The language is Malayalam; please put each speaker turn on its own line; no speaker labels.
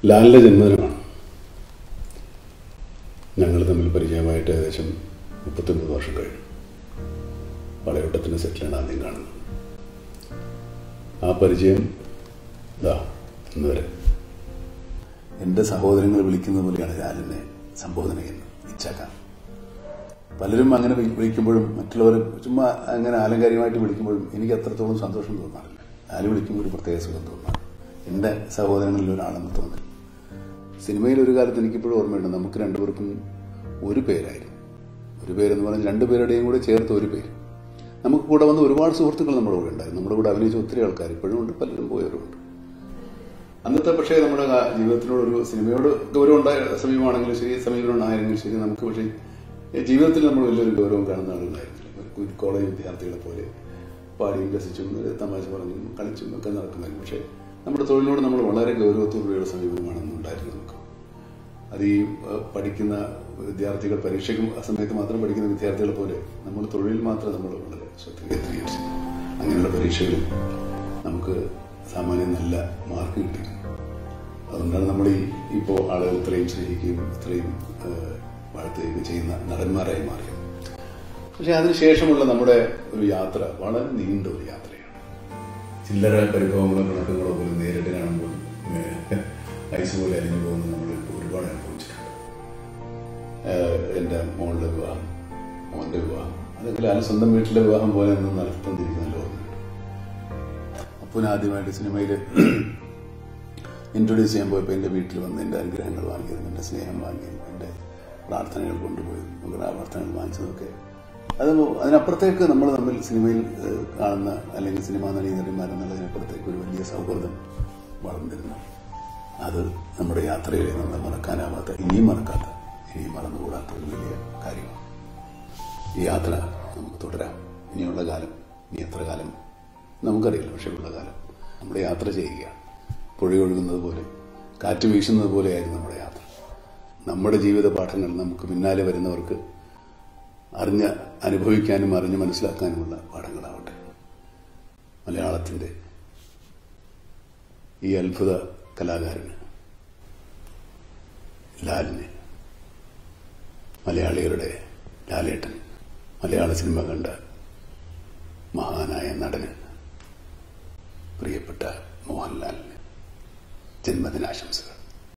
ലാലിൻ്റെ ജന്മദിനമാണ് ഞങ്ങൾ തമ്മിൽ പരിചയമായിട്ട് ഏകദേശം മുപ്പത്തൊൻപത് വർഷം കഴിഞ്ഞു വളയോട്ടത്തിൻ്റെ സെറ്റിലാണ് ആദ്യം കാണുന്നത് ആ പരിചയം ഇതാ ഇന്ന് വരെ എൻ്റെ സഹോദരങ്ങൾ വിളിക്കുന്നത് പോലെയാണ് ലാലിനെ സംബോധന ചെയ്യുന്നത് ഇച്ചാക്കാൻ പലരും അങ്ങനെ വിളി- വിളിക്കുമ്പോഴും മറ്റുള്ളവർ ചുമ്മാ അങ്ങനെ ആലങ്കാരികമായിട്ട് വിളിക്കുമ്പോഴും എനിക്ക് അത്രത്തോളം സന്തോഷം തോന്നാറില്ല ലാല് വിളിക്കുമ്പോൾ ഒരു പ്രത്യേക സുഖം തോന്നാറ് എൻ്റെ സഹോദരങ്ങളിൽ ഒരാളെന്ന് തോന്നി സിനിമയിൽ ഒരു കാലത്ത് എനിക്കിപ്പോഴും ഓർമ്മയുണ്ട് നമുക്ക് രണ്ടുപേർക്കും ഒരു പേരായിരുന്നു ഒരു പേരെന്ന് പറഞ്ഞാൽ രണ്ടു പേരുടെയും കൂടെ ചേർത്ത് ഒരു പേര് നമുക്ക് കൂടെ വന്ന ഒരുപാട് സുഹൃത്തുക്കൾ നമ്മുടെ കൂടെ ഉണ്ടായിരുന്നു നമ്മുടെ കൂടെ അഭിനയിച്ച ഒത്തിരി ആൾക്കാർ ഇപ്പോഴും ഉണ്ട് പലരും പോയവരുമുണ്ട് അന്നത്തെ പക്ഷേ നമ്മുടെ കാ- ജീവിതത്തിനോട് ഒരു സിനിമയോട് ഗൗരവം ഉണ്ടായ സമീപമാണെങ്കിലും ശരി സമീപനം ഉണ്ടായെങ്കിലും ശരി നമുക്ക് പക്ഷേ ഈ ജീവിതത്തിൽ നമ്മൾ വലിയൊരു ഗൗരവം കാണുന്ന ആളുകളായിരുന്നില്ല ഒരു കു- കോളേജ് വിദ്യാർത്ഥികളെ പോലെ പാടിയും രസിച്ചും ഒരു തമാശ പറഞ്ഞും കളിച്ചും ഒക്കെ നടക്കുന്നതായിരുന്നു പക്ഷേ നമ്മുടെ തൊഴിലിനോട് നമ്മൾ വളരെ ഗൗരവത്തോടുകൂടിയുള്ള സമീപനമാണ് ഉണ്ടായിരുന്നത് നമുക്ക് അത് ഈ ഏഹ്, പഠിക്കുന്ന വിദ്യാർത്ഥികൾ പരീക്ഷയ്ക്ക് ആ സമയത്ത് മാത്രം പഠിക്കുന്ന വിദ്യാർത്ഥികളെ പോലെ നമ്മൾ തൊഴിലിൽ മാത്രം നമ്മൾ വളരെ ശ്രദ്ധ കേന്ദ്രീകരിച്ചു അങ്ങനെയുള്ള പരീക്ഷകളിൽ നമുക്ക് സാമാന്യം നല്ല മാർക്ക് കിട്ടി അതുകൊണ്ടാണ് നമ്മൾ ഈ ഇപ്പോൾ ആളുകൾ ഇത്രയും സ്നേഹിക്കുകയും ഇത്രയും ഏഹ്, വാഴ്ത്തുകയും ചെയ്യുന്ന നടന്മാരായി മാറിയത് പക്ഷെ അതിനുശേഷമുള്ള നമ്മുടെ ഒരു യാത്ര വളരെ നീണ്ട ഒരു യാത്രയാണ് ചില്ലറ പരിഭവങ്ങളോ പിണക്കങ്ങളോ പോലും നേരിട്ട് കാണുമ്പോൾ ഏഹ്, ഐസ് പോലെ അലിഞ്ഞു പോകുന്നത് നമ്മൾ ഒരുപാട് അനുഭവിച്ചിട്ടുണ്ട് ഏഹ്, എൻ്റെ മോളുടെ വിവാഹം മോന്റെ വിവാഹം അതൊക്കെ ലാൽ സ്വന്തം വീട്ടിലെ വിവാഹം പോലെ നിന്ന് നടത്തിക്കൊണ്ടിരിക്കുന്നല്ലോ ഓർമ്മയുണ്ട് അപ്പൂന് ആദ്യമായിട്ട് സിനിമയിൽ ഇൻട്രൊഡ്യൂസ് ചെയ്യാൻ പോയപ്പോൾ എൻ്റെ വീട്ടിൽ വന്ന് എൻ്റെ അനുഗ്രഹങ്ങൾ വാങ്ങിയതും എൻ്റെ സ്നേഹം വാങ്ങിയതും എൻ്റെ പ്രാർത്ഥനകൾ കൊണ്ടുപോയതും നമ്മുടെ ആ പ്രാർത്ഥനകൾ വാങ്ങിച്ചതൊക്കെ അത് അതിനപ്പുറത്തേക്ക് നമ്മൾ തമ്മിൽ സിനിമയിൽ ഏഹ്, കാണുന്ന അല്ലെങ്കിൽ സിനിമാ നടി നടിമാരെന്നുള്ളതിനപ്പുറത്തേക്ക് ഒരു വലിയ സൗഹൃദം വളർന്നിരുന്നു അത് നമ്മുടെ യാത്രയിൽ നമ്മൾ മറക്കാനാവാത്ത ഇനിയും മറക്കാത്ത ഇനിയും മറന്നുകൂടാത്ത ഒരു വലിയ കാര്യമാണ് ഈ യാത്ര നമുക്ക് തുടരാം ഇനിയുള്ള കാലം ഇനി എത്ര കാലം നമുക്കറിയില്ല പക്ഷേ ഉള്ള കാലം നമ്മുടെ യാത്ര ചെയ്യുകയാണ് പുഴയൊഴുകുന്നത് പോലെ കാറ്റ് വീശുന്നത് പോലെയായിരുന്നു നമ്മുടെ യാത്ര നമ്മുടെ ജീവിത പാഠങ്ങൾ നമുക്ക് പിന്നാലെ വരുന്നവർക്ക് അറിഞ്ഞ് അനുഭവിക്കാനും അറിഞ്ഞ് മനസ്സിലാക്കാനുമുള്ള പാഠങ്ങളാവട്ടെ മലയാളത്തിന്റെ ഈ അത്ഭുത കലാകാരന് ലാലിന് മലയാളികളുടെ ലാലേട്ടൻ മലയാള സിനിമ കണ്ട മഹാനായ നടന് പ്രിയപ്പെട്ട മോഹൻലാലിന് ജന്മദിന